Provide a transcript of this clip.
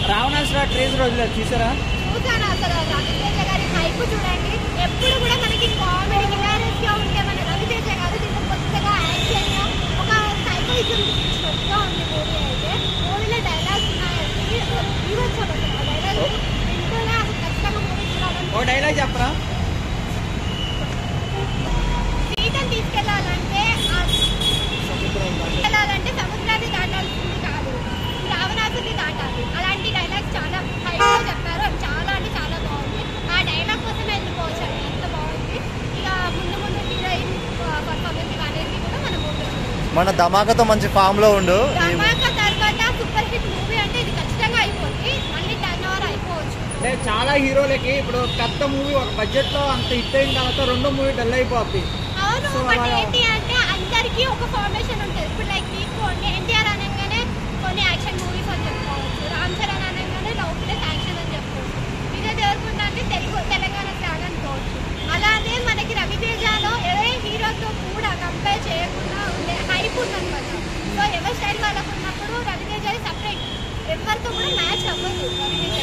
Ravanasura treasure వదిలేదు చూసారా చూసాను అసలు రవితేజ గారి హైప్ చూడండి ఎప్పుడు కూడా మనకి కామెడీ హిలారియస్ గా ఉంటే మన రవితేజ గారు దీంట్లో కొత్తగా యాక్షన్ గా ఒక సైకోయిజం చూపించినట్టుగా ఉంది మూవీ అయితే మూవీలో డైలాగ్స్ ఉన్నాయండి ఈవెంట్స్ అసలు డైలాగ్స్ వింటూనే అసలు ఖచ్చితంగా మూవీ చూడాలని ఓ డైలాగ్ చెప్పరా సీతను తీసుకెళ్లాలంటే తీసుకెళ్లాలంటే సముద్రాన్ని దాటాల్సింది కాదు రావణాసుని దాటాలి అలాంటి డైలాగ్స్ చాలా హైలో చెప్పారు అది చాలా అంటే చాలా బాగుంది ఆ డైలాగ్ కోసం వెళ్ళిపోవచ్చు అండి ఎంత బాగుంది ఇక ముందు ముందు హీరోయిన్ పర్ఫార్మెన్స్ అనేది కూడా మనం మన ధమాకాతో మంచి ఫామ్ లో ఉండు ఈ- ధమాకా తర్వాత సూపర్ హిట్ మూవీ అంటే ఇది ఖచ్చితంగా అయిపోతుంది మళ్ళీ టర్న్ ఓవర్ అయిపోవచ్చు అంటే చాలా హీరోలకి ఇప్పుడు పెద్ద మూవీ ఒక బడ్జెట్ లో అంత హిట్ అయిన తర్వాత రెండో మూవీ డల్ అయిపోద్ది అవును So, బట్ అలా- ఏంటి అంటే అందరికీ ఒక ఫార్మేషన్ ఉంటుంది ఇప్పుడు లైక్ తీసుకోండి ఎన్టీఆర్ అనగానే కొన్ని యాక్షన్ మూవీస్ అని చెప్పుకోవచ్చు రామ్ చరణ్ అనగానే లవ్ ప్లస్ యాక్షన్ అని చెప్పుకోవచ్చు విజయ్ దేవరకొండ అంటే తెలుగు తెలంగాణ ఫ్లాగ్ అనుకోవచ్చు అలానే మనకి రవితేజలో ఏ హీరోతో కూడా కంపేర్ చేయకుండా ఉండే హైప్ ఉందన్నమాట సో ఎవరి స్టైల్ వాళ్ళకు ఉన్నప్పుడు రవితేజ సపరేట్ ఎవరితో కూడా మ్యాచ్ అవ్వదు రవితేజ